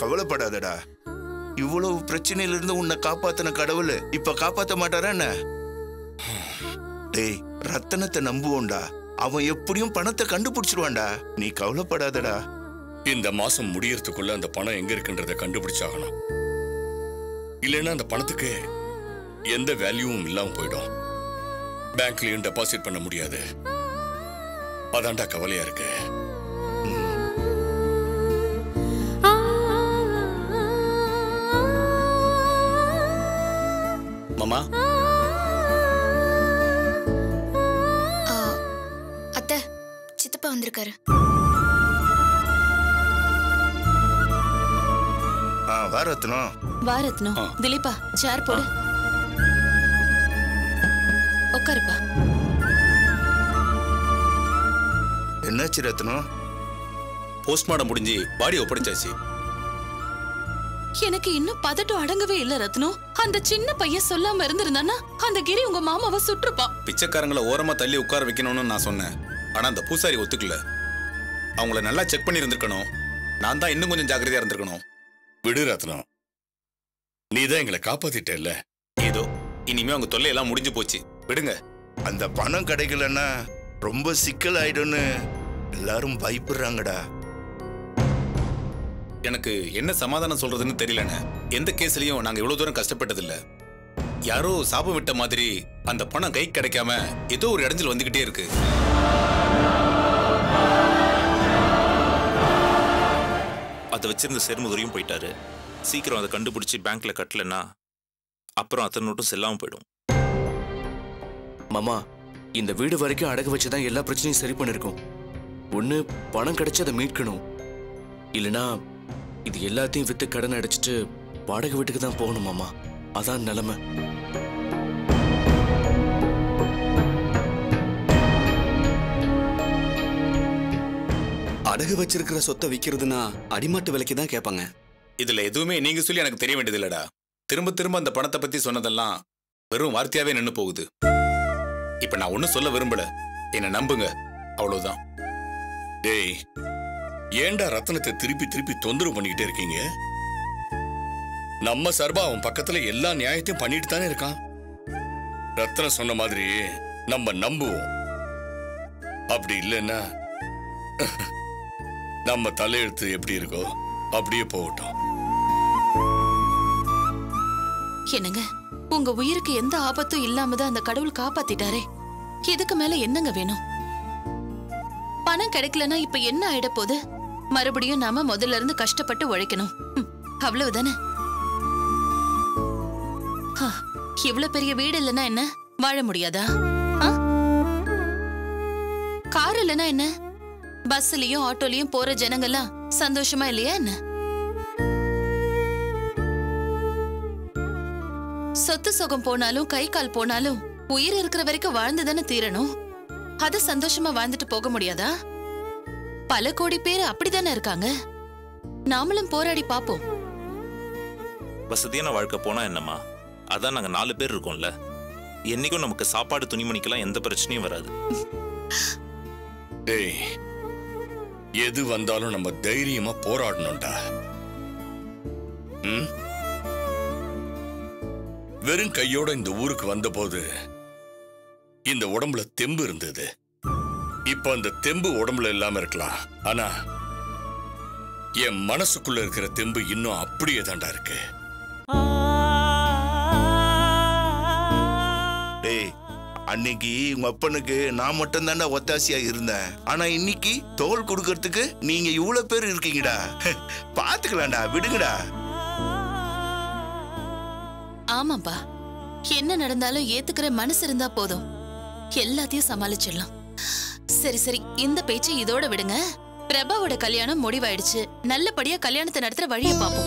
கவலைப்படாதடா இவ்வளவு பிரச்சனையில இருந்து உன்னை காப்பாத்தின கடவுள் இப்ப காப்பாத்த மாட்டாரா என்ன டேய் ரத்தனத்தை நம்புவோம்டா அவன் எப்படியும் பணத்தை கண்டுபிடிச்சிருவான்டா நீ கவலைப்படாதடா இந்த மாசம் முடியறதுக்குள்ள அந்த பணம் எங்க இருக்குன்றத கண்டுபிடிச்சாகணும் இல்லைன்னா அந்த பணத்துக்கு எந்த வேல்யூவும் இல்லாம போயிடும் பேங்க்லயும் டெபாசிட் பண்ண முடியாது அதான்டா கவலையா இருக்கு மாமா ஆ, அத்தை சித்தப்பா வந்திருக்காரு ஆ வா ரத்னம் வா ரத்னம் திலீபா சேர் போடு உட்காருப்பா என்னாச்சு ரத்னம் போஸ்ட்மார்டம் முடிஞ்சு பாடி ஒப்படைச்சாச்சு எனக்கு இன்னும் பதட்டம் அடங்கவே இல்ல ரத்னம் அந்த சின்ன பையன் சொல்லாம இருந்திருந்தானா அந்த கிரி உங்க மாமாவை சுற்றுப்பான் பிச்சைக்காரங்களை ஓரமா தள்ளி உட்கார வைக்கணும்னு நான் சொன்னேன் ஆனா அந்த பூசாரி ஒத்துக்கல அவங்கள நல்லா செக் பண்ணி இருந்திருக்கணும் நான் தான் இன்னும் கொஞ்சம் ஜாக்கிரதையா இருந்திருக்கணும் விடு ரத்னம் நீ தான் எங்களை காப்பாத்திட்டல்ல ஏதோ இனிமே அவங்க தொல்லையெல்லாம் முடிஞ்சு போச்சு விடுங்க அந்த பணம் கிடைக்கலன்னா ரொம்ப சிக்கல் ஆயிடும்னு எல்லாரும் பயப்படுறாங்கடா எனக்கு என்ன சமாதானம் சொல்றதுன்னு தெரியலண்ணே எந்த கேஸ்லயும் நாங்க இவ்வளவு தூரம் கஷ்டப்பட்டதில்ல யாரோ சாபம் விட்ட மாதிரி அந்த பணம் கை கிடைக்காம ஏதோ ஒரு இடைஞ்சல் வந்துகிட்டே இருக்கு அதை வச்சிருந்த செருமுதுரையும் போயிட்டாரு சீக்கிரம் அதை கண்டுபிடிச்சி பேங்க்ல கட்டலன்னா அப்புறம் அத்தனை நோட்டும் செல்லாம போயிடும் மாமா இந்த வீடு வரைக்கும் அடகு வச்சு தான் எல்லா பிரச்சனையும் சரி பண்ணிருக்கோம் ஒண்ணு பணம் கிடைச்சு அதை மீட்கணும் இல்லனா இது எல்லாத்தையும் வித்து கடன் அடைச்சிட்டு வாடகை வீட்டுக்கு தான் போகணும் மாமா அதான் நிலைமை அடகு வச்சிருக்கிற சொத்தை விக்கிறதுனா அடிமாட்டு விலைக்கு தான் கேட்பாங்க இதுல எதுவுமே நீங்க சொல்லி எனக்கு தெரிய வேண்டியது இல்லடா திரும்ப திரும்ப அந்த பணத்தை பத்தி சொன்னதெல்லாம் வெறும் வார்த்தையாவே நின்னு போகுது இப்ப நான் ஒண்ணும் சொல்ல விரும்பல என்னை நம்புங்க அவ்வளவுதான் டேய் ஏன்டா ரத்னத்தை திருப்பி திருப்பி தொந்தரவு பண்ணிக்கிட்டே இருக்கீங்க நம்ம சார்பா அவன் பக்கத்துல எல்லா நியாயத்தையும் பண்ணிட்டு தானே இருக்கான் ரத்னம் சொன்ன மாதிரி நம்ம நம்புவோம் அப்படி இல்லைன்னா நம்ம தலையெழுத்து எப்படி இருக்கோ அப்படியே போகட்டும் என்னங்க உங்க உயிருக்கு எந்த ஆபத்தும் இல்லாம தான் அந்த கடவுள் காப்பாத்திட்டாரே இதுக்கு மேல என்னங்க வேணும் பணம் கிடைக்கலனா இப்ப என்ன ஆயிட போகுது மறுபடியும் நாம முதல்ல இருந்து கஷ்டப்பட்டு உழைக்கணும் ம், அவ்வளவுதானே ஹ, இவ்வளவு பெரிய வீடு இல்லைன்னா என்ன வாழ முடியாதா ஆ? கார் இல்லைன்னா என்ன பஸ்லயும் ஆட்டோலயும் போற ஜனங்கெல்லாம் சந்தோஷமா இல்லையா என்ன சொத்து சுகம் போனாலும் கை கால் போனாலும் உயிர் இருக்கிற வரைக்கும் வாழ்ந்து தானே தீரணும் அத சந்தோஷமா வாழ்ந்துட்டு போக முடியாதா பல கோடி பேர் அப்படிதானே இருக்காங்க நாமளும் போராடி பாப்போம் வசதியான வாழ்க்கை போனா என்னம்மா அதான் நாங்க நாலு பேர் இருக்கோம்ல என்னைக்கும் நமக்கு சாப்பாடு துணிமணிக்கெல்லாம் எந்த பிரச்சனையும் வராது டேய் எது வந்தாலும் நம்ம தைரியமா போராடணும்டா ம்? வெறும் கையோட இந்த ஊருக்கு வந்தபோது இந்த உடம்புல தெம்பு இருந்தது இப்ப அந்த தெம்பு உடம்புல இல்லாம இருக்கலாம் ஆனா என் மனசுக்குள்ள இருக்கிற தெம்பு இன்னும் அப்படியே தாண்டா இருக்கு டேய் அன்னைக்கு உங்க அப்பனுக்கு நான் மட்டும் தாண்டா ஒத்தாசியா இருந்தேன் ஆனா இன்னைக்கு தோல் கொடுக்கறதுக்கு நீங்க இவ்வளவு பேர் இருக்கீங்கடா பாத்துக்கலாம்டா விடுங்கடா ஆமாப்பா என்ன நடந்தாலும் ஏத்துக்கிற மனசு இருந்தா போதும் எல்லாத்தையும் சமாளிச்சிடலாம் சரி சரி இந்த பேச்சை இதோட விடுங்க பிரபாவோட கல்யாணம் முடிவாயிடுச்சு நல்லபடியா கல்யாணத்தை நடத்துற வழியை பாப்போம்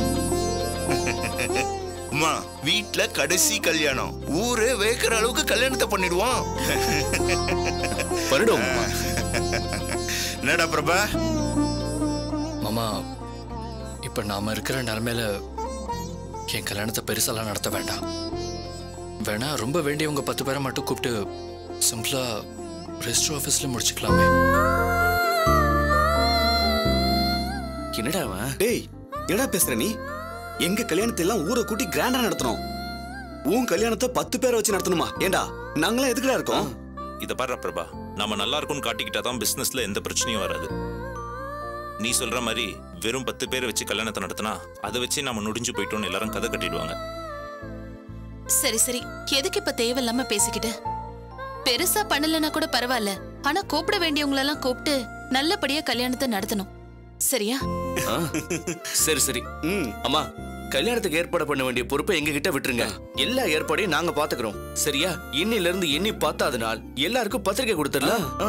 அம்மா வீட்ல கடைசி கல்யாணம் ஊரே வேக்கிற அளவுக்கு கல்யாணத்தை பண்ணிடுவோம் பண்ணிடுவோம் என்னடா பிரபா மாமா இப்ப நாம இருக்கிற நிலைமையில என் கல்யாணத்தை பெருசாலாம் நடத்த வேண்டாம் வேணா ரொம்ப வேண்டியவங்க பத்து பேரை மட்டும் கூப்பிட்டு சிம்பிளா ரெஜிஸ்டர் ஆஃபீஸ்ல முடிச்சுக்கலாமே என்னடா அவன் டேய் என்னடா பேசுற நீ எங்க கல்யாணத்தை எல்லாம் ஊரை கூட்டி கிராண்டா நடத்தணும் உன் கல்யாணத்தை பத்து பேரை வச்சு நடத்தணுமா ஏண்டா நாங்களாம் எதுக்குடா இருக்கோம் இத பாரு பிரபா நம்ம நல்லா இருக்கும்னு காட்டிக்கிட்டா தான் பிசினஸ்ல எந்த பிரச்சனையும் வராது நீ சொல்ற மாதிரி வெறும் பத்து பேரை வச்சு கல்யாணத்தை நடத்தினா அதை வச்சு நம்ம நொடிஞ்சு போயிட்டோம்னு எல்லாரும் கதை கட்டிடுவாங்க சரி சரி எதுக்கு இப்ப தேவையில்லாம பேசிக்கிட்டு பெருசா பண்ணலனா கூட பரவாயில்ல ஆனா கூப்பிட வேண்டியவங்களெல்லாம் கூப்பிட்டு நல்லபடியா கல்யாணத்தை நடத்தணும் சரியா ஆ, சரி சரி அம்மா கல்யாணத்துக்கு ஏற்பாடு பண்ண வேண்டிய பொறுப்பை எங்க கிட்ட விட்டுருங்க எல்லா ஏற்பாடையும் நாங்க பாத்துக்கிறோம் சரியா இன்னில இருந்து எண்ணி பத்தாவது நாள் எல்லாருக்கும் பத்திரிக்கை கொடுத்துடலாம் ஆ.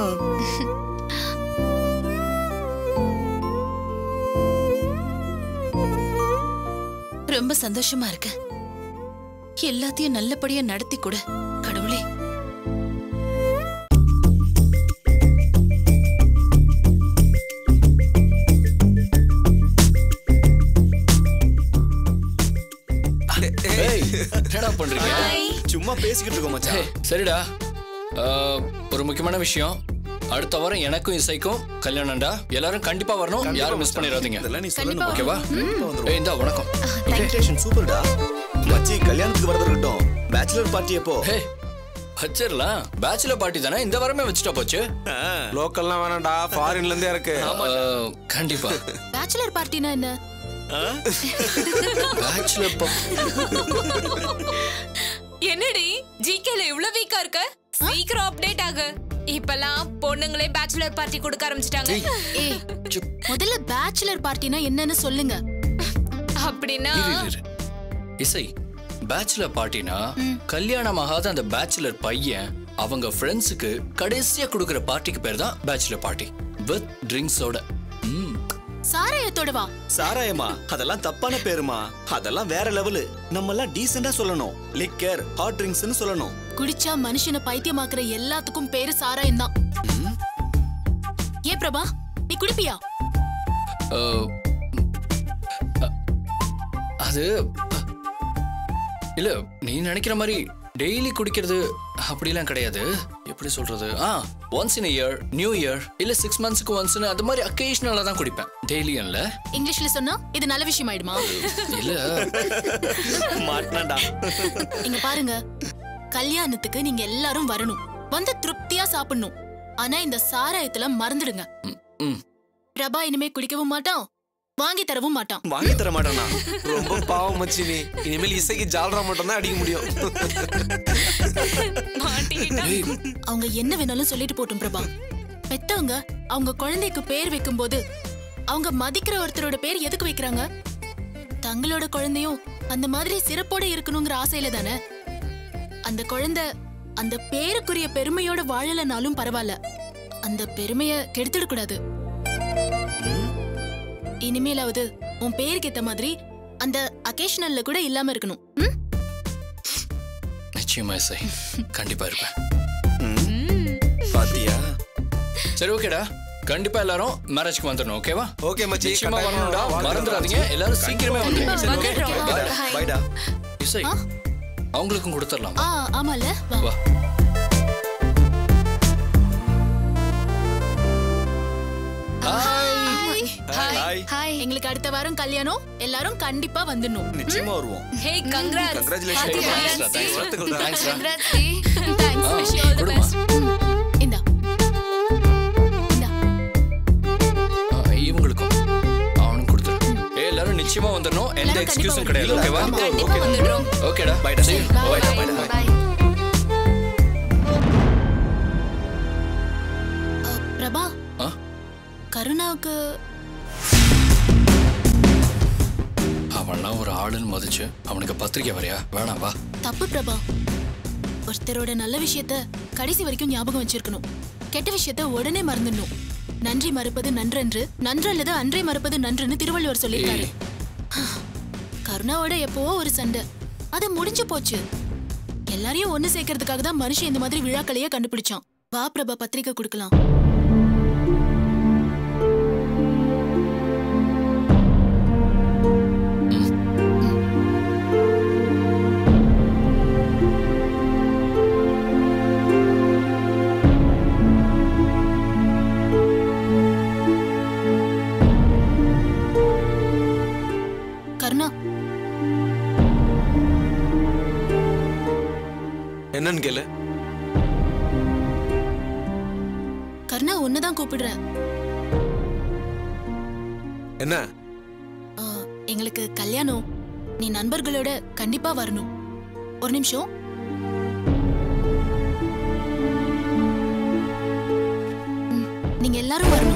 ரொம்ப சந்தோஷமா இருக்கு எல்லாத்தையும் நல்லபடியா நடத்தி கொடு கடவுளே ஏய், என்னடா பண்றீங்க சும்மா பேசிக்கிட்டு இருக்கோம் மச்சான் ஏய், சரிடா ஆ, ஒரு முக்கியமான விஷயம் அடுத்த வாரம் எனக்கும் இசைக்கும் கல்யாணம்டா எல்லாரும் கண்டிப்பா வரணும் கண்டிப்பா யாரும் மிஸ் மச்சான். பண்ணிடாதீங்க இதெல்லாம் நீ சொல்லணும். ஓகேவா கண்டிப்பா வந்துருவோம். ஏய் இந்தா வணக்கம் இன்விடேஷன் சூப்பர்டா மச்சி கல்யாணத்துக்கு வரது இருக்கட்டும் பேச்சுலர் பார்ட்டி எப்போ வச்சிடலாம் பேச்சுலர் பார்ட்டி தானே இந்த வாரமே வச்சுட்டா போச்சு லோக்கல்லாம் வேணாம்டா ஃபாரின்ல இருந்தே இருக்கு ஆ, கண்டிப்பா பேச்சுலர் பார்ட்டினா என்ன பேச்சுலர் என்னடி ஜிகேல இவ்வளவு வீக்கா இருக்க சீக்கிரம் அப்டேட் ஆகு இப்பெல்லாம் பொண்ணுங்களே பேச்சுலர் பார்ட்டி கொடுக்க ஆரம்பிச்சிட்டாங்க ஏய் முதல்ல பேச்சுலர் பார்ட்டினா என்னன்னு சொல்லுங்க அப்படின்னா இரு, இரு, இரு. இசை பேச்சுலர் பார்ட்டினா கல்யாணம் ஆகாத அந்த பேச்சுலர் பையன் அவங்க ஃப்ரெண்ட்ஸுக்கு கடைசியா கொடுக்கிற பார்ட்டிக்கு பேர் தான் பேச்சுலர் பார்ட்டி வித் ட்ரிங்க்ஸோட சாராயத்தோடவா சாராயமா அதெல்லாம் தப்பான பேருமா அதெல்லாம் வேற லெவலு நம்ம எல்லாம் டீசெண்டா சொல்லணும் லிக்கர் ஹாட் ட்ரிங்க்ஸ்னு சொல்லணும் குடிச்சா மனுஷனை பைத்தியமாக்குற எல்லாத்துக்கும் பேரு சாராயம் தான் ஏன் பிரபா நீ குடிப்பியா அது இல்ல நீ நினைக்கிற மாதிரி டெய்லி குடிக்கிறது அப்படிலாம் கிடையாது எப்படி சொல்றது ஆ once in year new year இல்ல சிக்ஸ் மந்த்ஸ்க்கு ஒன்ஸ்னு அது மாதிரி அக்கேஷனலா தான் குடிப்பேன் டெய்லியும் இல்ல இங்கிலீஷ்ல சொன்னா இது நல்ல விஷயம் ஆயிடுமா இல்ல மாட்டினாண்டா இங்க பாருங்க கல்யாணத்துக்கு நீங்க எல்லாரும் வரணும் வந்து திருப்தியா சாப்பிடணும் ஆனா இந்த சாராயத்துல மறந்துடுங்க ம். பிரபா இனிமே குடிக்கவும் மாட்டான் வாங்கி தரவும் மாட்டான் வாங்கி தர மாட்டானா ரொம்ப பாவம் மச்சி நீ இனிமேல் இசைக்கு ஜால்ரா மட்டும் தான் அடிக்க முடியும் அவங்க என்ன வேணாலும் சொல்லிட்டு போட்டும் பிரபா பெத்தவங்க அவங்க குழந்தைக்கு பேர் வைக்கும்போது அவங்க மதிக்கிற ஒருத்தரோட பேர் எதுக்கு வைக்கிறாங்க தங்களோட குழந்தையும் அந்த மாதிரி சிறப்போட இருக்கணுங்கிற ஆசையில தானே அந்த குழந்தை அந்த பேருக்குரிய பெருமையோட வாழலனாலும் பரவாயில்ல அந்த பெருமைய கெடுத்துடக்கூடாது இனிமேலாவது உன் பேருக்கு ஏத்த மாதிரி அந்த அகேஷனல்ல கூட இல்லாம இருக்கணும் ம்? நிச்சயமா இசை கண்டிப்பா இருப்பேன் பாத்தியா சரி ஓகேடா கண்டிப்பா எல்லாரும் மேரேஜ்க்கு வந்துடணும் ஓகேவா ஓகே மச்சி நிச்சயமா கட்டாயம் வரணும்டா வாங்க. மறந்துடாதீங்க எல்லாரும் சீக்கிரமே வந்துருங்க சரி, okay? வந்துடுறோம். Bye. பாய்டா இசை அவங்களுக்கும் கொடுத்துடலாம் ஆ ஆமால வா வா ஹாய் ஹாய் ஹாய் எங்களுக்கு அடுத்த வாரம் கல்யாணம் எல்லாரும் கண்டிப்பா வந்துடணும் நிச்சயமா வருவோம் hey congrats Congratulations. Thanks, thanks, thanks, டா. தேங்க்ஸ் ஆ, விஷ் யூ ஆல் தி கொடுமா. பெஸ்ட் இந்தா ஆ, இவங்களுக்கும் அவனும் கொடுத்துரு ஏய், எல்லாரும் நிச்சயமா வந்துடணும் எந்த எல்லாரும் எக்ஸ்கியூஸும் கண்டிப்பா கிடையாது ஓகேவா வந்துடுறோம். கண்டிப்பா வந்துடுறோம். ஓகேடா Bye-டா. See you. Bye-டா, Bye. bye-டா. பை பிரபா ஆ? கருணாவுக்கு அவன்லாம் ஒரு ஆளுன்னு மதிச்சு அவனுக்கு பத்திரிக்கை வரையா வேணாம் வா தப்பு பிரபா ஒருத்தரோட நல்ல விஷயத்த கடைசி வரைக்கும் ஞாபகம் வச்சிருக்கணும் கெட்ட விஷயத்த உடனே மறந்துடணும் நன்றி மறுப்பது நன்றன்று நன்றல்லது அன்றே மறுப்பது நன்றுன்னு திருவள்ளுவர் சொல்லியிருக்காரு கருணாவோட எப்பவோ ஒரு சண்டை அது முடிஞ்சு போச்சு எல்லாரையும் ஒண்ணு சேர்க்கறதுக்காக தான் மனுஷன் இந்த மாதிரி விழாக்களையே கண்டுபிடிச்சான் வா பிரபா பத்திரிக்கை கொடுக்கலாம் கர்ணா ஒன்னதான் கூப்பிடுறேன் என்ன ஆ, எங்களுக்கு கல்யாணம் நீ நண்பர்களோட கண்டிப்பா வரணும் ஒரு நிமிஷம் ம், நீங்க எல்லாரும் வரணும்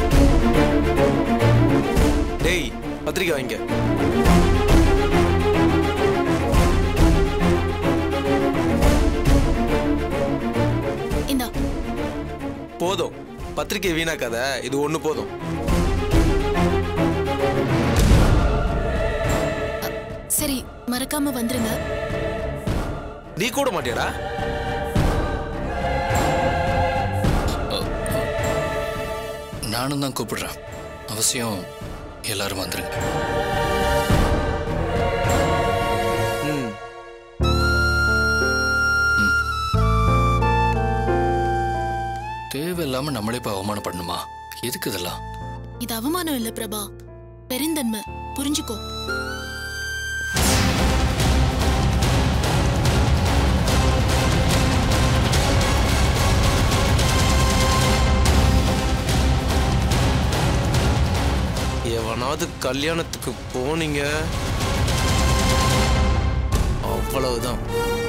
டேய் பத்திரிக்கை வாங்க இந்தா போதும் பத்திரிக்கை வீணாக்காத இது ஒண்ணு போதும் சரி மறக்காம வந்துருங்க நீ கூட மாட்டியாடா நானும் தான் கூப்பிடுறேன் அவசியம் எல்லாரும் வந்துருங்க ம் தேவையில்லாம நம்மளே இப்போ அவமானப்படணுமா எதுக்கு இதெல்லாம் இது அவமானம் இல்ல பிரபா பெருந்தன்மை புரிஞ்சுக்கோ எவனாவது கல்யாணத்துக்கு போனீங்க அவ்வளவுதான்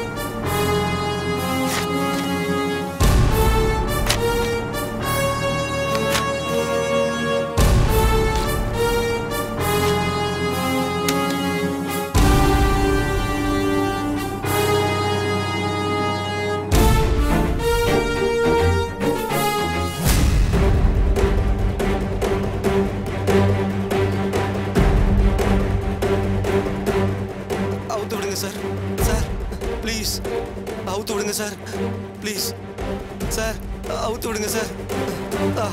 அவுத்து விடுங்க சார் சார் ப்ளீஸ் அவுத்து விடுங்க சார் ப்ளீஸ் சார் அவுத்து விடுங்க சார் ஆ.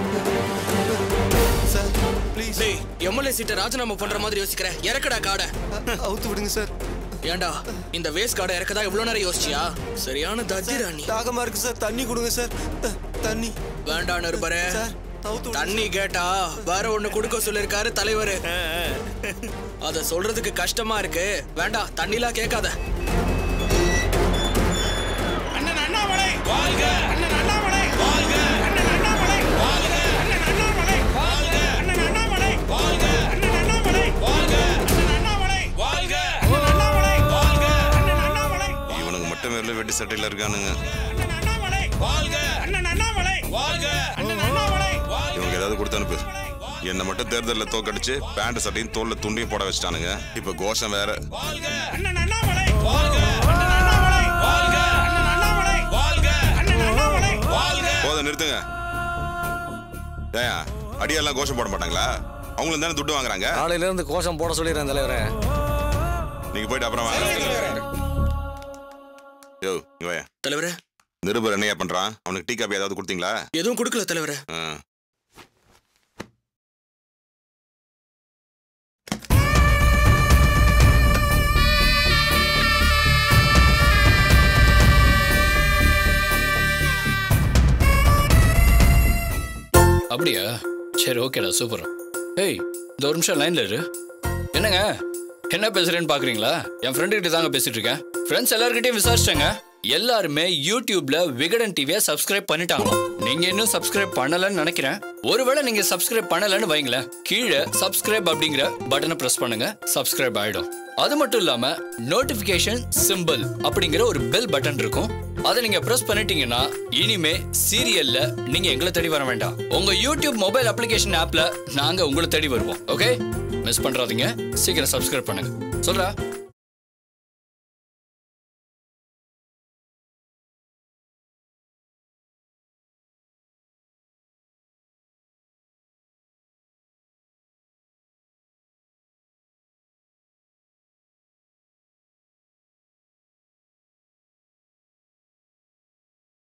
சார் ப்ளீஸ் டேய் எம்எல்ஏ சீட்டை ராஜினாமா பண்ற மாதிரி யோசிக்கிற இறக்கடா காடை அவுத்து விடுங்க சார் ஏன்டா இந்த வேஸ்ட் காடை இறக்கதா இவ்வளவு நேரம் யோசிச்சியா சரியான தத்திரா நீ தாகமா இருக்கு சார் தண்ணி கொடுங்க சார் த- தண்ணி வேண்டாம் நிருபரே தண்ணி கேட்டா வேற ஒண்ணு கொடுக்க சொல்லிருக்காரு தலைவர் அத சொல்றதுக்கு கஷ்டமா இருக்கு வேண்டாம் தண்ணிலாம் கேட்காத அண்ணன் அண்ணாமலை வாழ்க அண்ணன் அண்ணாமலை வாழ்க அண்ணன் அண்ணாமலை வாழ்க அண்ணன் அண்ணாமலை வாழ்க அண்ணன் அண்ணாமலை வாழ்க அண்ணன் அண்ணாமலை வாழ்க அண்ணன் அண்ணாமலை வாழ்க அண்ணன் அண்ணாமலை வாழ்க அண்ணன் அண்ணாமலை இவனுக்கு மட்டும் வெறும் வெட்டி சட்டையில இருக்கானுங்க அண்ணாமலை வாழ்க அண்ணன் அண்ணாமலை வாழ்க அண்ணன் அண்ணாமலை இவங்க ஏதாவது கொடுத்து அனுப்பு என்னை மட்டும் தேர்தலில் தோக்கடிச்சு பேண்ட் சட்டையும் தோல்ல துண்டையும் போட வச்சுட்டானுங்க இப்ப கோஷம் வேற அண்ணன் அண்ணாமலை வாழ்க அண்ணன் அண்ணாமலை வாழ்க அண்ணன் அண்ணாமலை வாழ்க அண்ணன் அண்ணாமலை வாழ்க போதும் நிறுத்துங்க ஏயா அடியெல்லாம் கோஷம் போட மாட்டாங்களா அவங்களும் தானே துட்டு வாங்குறாங்க நாளையில இருந்து கோஷம் போட சொல்லிடுறேன் தலைவரே நீங்க போயிட்டு அப்புறம் வாங்க யோ இங்க வாயா தலைவரே நிருபர் என்னையா பண்றான் அவனுக்கு டீ காப்பி ஏதாவது கொடுத்தீங்களா எதுவும் கொடுக்கல தலைவரே ஆ. அப்படியா சரி ஓகேடா சூப்பர் ஏய் இந்த ஒரு நிமிஷம் லைன்ல இரு என்னங்க என்ன பேசுறேன்னு பாக்குறீங்களா என் ஃப்ரெண்டு கிட்ட தாங்க பேசிட்டு இருக்கேன் ஃப்ரெண்ட்ஸ் எல்லார்கிட்டயும் விசாரிச்சேங்க எல்லாருமே யூடியூப்ல விகடன் டிவியை சப்ஸ்கிரைப் பண்ணிட்டாங்களாம் நீங்க இன்னும் சப்ஸ்கிரைப் பண்ணலன்னு நினைக்கிறேன் ஒருவேளை நீங்க சப்ஸ்கிரைப் பண்ணலன்னு வைங்களேன் கீழே சப்ஸ்கிரைப் அப்படிங்கிற பட்டனை பிரஸ் பண்ணுங்க சப்ஸ்கிரைப் ஆயிடும் அது மட்டும் இல்லாம நோட்டிபிகேஷன் சிம்பிள் அப்படிங்கிற ஒரு பெல் பட்டன் இருக்கும் அதை நீங்க பிரஸ் பண்ணிட்டீங்கன்னா இனிமே சீரியல்ல நீங்க எங்களை தேடி வர வேண்டாம் உங்க யூடியூப் மொபைல் அப்ளிகேஷன் ஆப்ல நாங்க உங்களை தேடி வருவோம் ஓகே மிஸ் பண்றாதீங்க சீக்கிரம் சப்ஸ்கிரைப் பண்ணுங்க சொல்றா